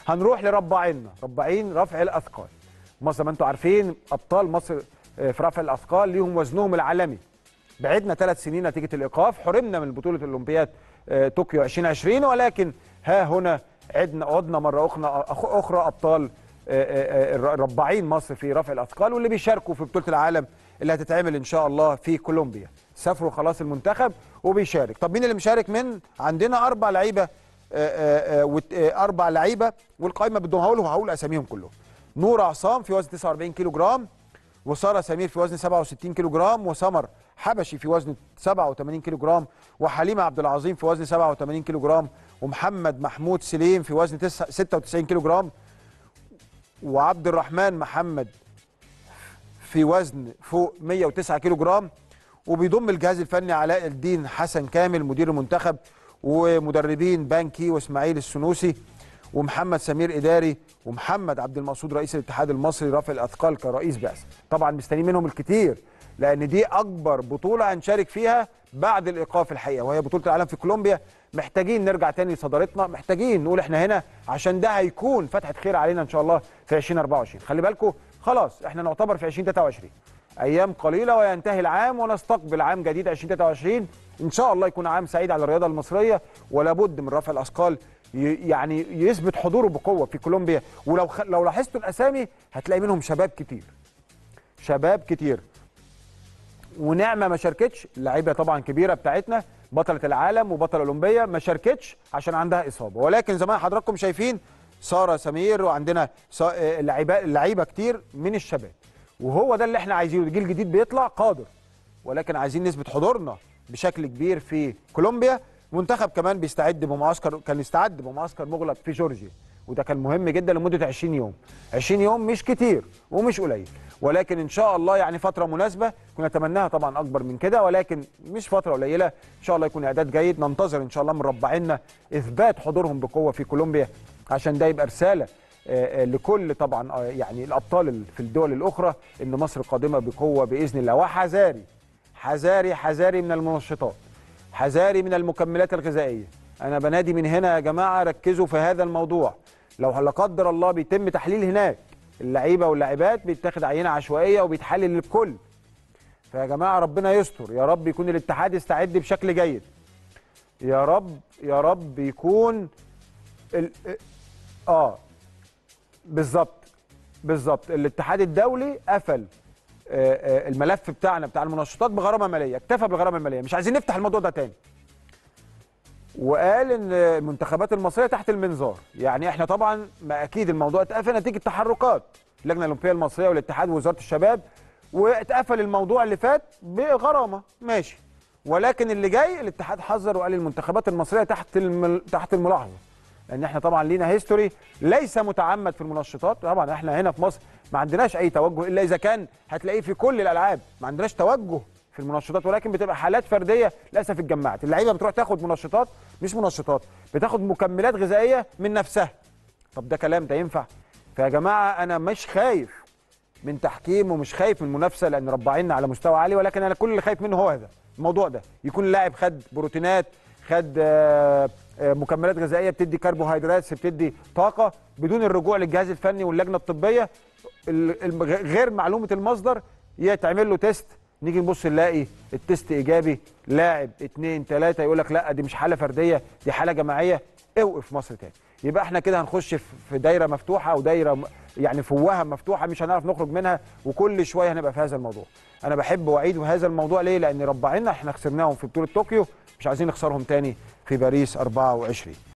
هنروح لرباعيننا رباعين رفع الاثقال مصر ما انتم عارفين ابطال مصر آه، في رفع الاثقال ليهم وزنهم العالمي بعدنا ثلاث سنين نتيجه الايقاف حرمنا من بطوله الاولمبياد آه، طوكيو 2020 ولكن ها هنا عدنا عدنا مره اخرى اخرى ابطال آه، آه، آه، رباعين مصر في رفع الاثقال واللي بيشاركوا في بطوله العالم اللي هتتعمل ان شاء الله في كولومبيا سافروا خلاص المنتخب وبيشارك طب مين اللي مشارك من عندنا اربع لعيبه آه، آه، آه، وت- آه، اربع لعيبه والقائمه بدهم هقول هقول اساميهم كلهم نور عصام في وزن 49 كيلو جرام وساره سمير في وزن 67 كيلو جرام وسمر حبشي في وزن 87 كيلو جرام وحليمه عبد العظيم في وزن 87 كيلو جرام ومحمد محمود سليم في وزن 9 96 كيلو جرام وعبد الرحمن محمد في وزن فوق 109 كيلو جرام وبيضم الجهاز الفني علاء الدين حسن كامل مدير المنتخب ومدربين بانكي واسماعيل السنوسي ومحمد سمير اداري ومحمد عبد المقصود رئيس الاتحاد المصري رفع الاثقال كرئيس بعثه طبعا مستنيين منهم الكتير لان دي اكبر بطوله هنشارك فيها بعد الايقاف الحقيقه وهي بطوله العالم في كولومبيا محتاجين نرجع تاني لصدارتنا محتاجين نقول احنا هنا عشان ده هيكون فتحه خير علينا ان شاء الله في 2024 خلي بالكم خلاص احنا نعتبر في 2023 ايام قليله وينتهي العام ونستقبل عام جديد 2023 ان شاء الله يكون عام سعيد على الرياضه المصريه ولا بد من رفع الاثقال ي- يعني يثبت حضوره بقوه في كولومبيا ولو خ... لو لاحظتوا الاسامي هتلاقي منهم شباب كتير شباب كتير ونعمه ما شاركتش اللعيبه طبعا كبيره بتاعتنا بطله العالم وبطله اولمبيه ما شاركتش عشان عندها اصابه ولكن زي ما حضراتكم شايفين ساره سمير وعندنا صا- آه، لعيبه لعيبه كتير من الشباب وهو ده اللي احنا عايزينه الجيل الجديد بيطلع قادر ولكن عايزين نثبت حضورنا بشكل كبير في كولومبيا منتخب كمان بيستعد بمعسكر كان يستعد بمعسكر مغلق في جورجيا وده كان مهم جدا لمده 20 يوم 20 يوم مش كتير ومش قليل ولكن ان شاء الله يعني فتره مناسبه كنا نتمناها طبعا اكبر من كده ولكن مش فتره قليله ان شاء الله يكون اعداد جيد ننتظر ان شاء الله من رباعنا اثبات حضورهم بقوه في كولومبيا عشان ده يبقى رساله آه، آه، لكل طبعا آه، يعني الابطال ال- في الدول الاخرى ان مصر قادمه بقوه باذن الله وحذاري حذاري حذاري من المنشطات حذاري من المكملات الغذائيه انا بنادي من هنا يا جماعه ركزوا في هذا الموضوع لو لا قدر الله بيتم تحليل هناك اللعيبه واللاعبات بيتاخد عينه عشوائيه وبيتحلل للكل فيا جماعه ربنا يستر يا رب يكون الاتحاد يستعد بشكل جيد يا رب يا رب يكون ال... اه بالظبط بالظبط الاتحاد الدولي قفل آه، آه، الملف بتاعنا بتاع المنشطات بغرامه ماليه اكتفى بالغرامه الماليه مش عايزين نفتح الموضوع ده تاني وقال ان المنتخبات المصريه تحت المنظار يعني احنا طبعا ما اكيد الموضوع اتقفل نتيجه تحركات اللجنه الاولمبيه المصريه والاتحاد ووزاره الشباب واتقفل الموضوع اللي فات بغرامه ماشي ولكن اللي جاي الاتحاد حذر وقال المنتخبات المصريه تحت الم... تحت الملاحظه لان احنا طبعا لينا هيستوري ليس متعمد في المنشطات طبعا احنا هنا في مصر ما عندناش اي توجه الا اذا كان هتلاقيه في كل الالعاب ما عندناش توجه في المنشطات ولكن بتبقى حالات فرديه للاسف اتجمعت اللعيبه بتروح تاخد منشطات مش منشطات بتاخد مكملات غذائيه من نفسها طب ده كلام ده ينفع فيا جماعه انا مش خايف من تحكيم ومش خايف من منافسه لان ربعنا على مستوى عالي ولكن انا كل اللي خايف منه هو هذا الموضوع ده يكون اللاعب خد بروتينات خد آه، آه، مكملات غذائيه بتدي كربوهيدرات بتدي طاقه بدون الرجوع للجهاز الفني واللجنه الطبيه ال- الم- غير معلومه المصدر يتعمل له تيست نيجي نبص نلاقي التيست ايجابي لاعب اتنين تلاته يقول لك لا دي مش حاله فرديه دي حاله جماعيه اوقف مصر تاني يبقى احنا كده هنخش في- في دايره مفتوحه او دايره م- يعني فوهه مفتوحه مش هنعرف نخرج منها وكل شويه هنبقى في هذا الموضوع انا بحب واعيد هذا الموضوع ليه لان ربعنا احنا خسرناهم في بطوله طوكيو مش عايزين نخسرهم تاني في باريس 24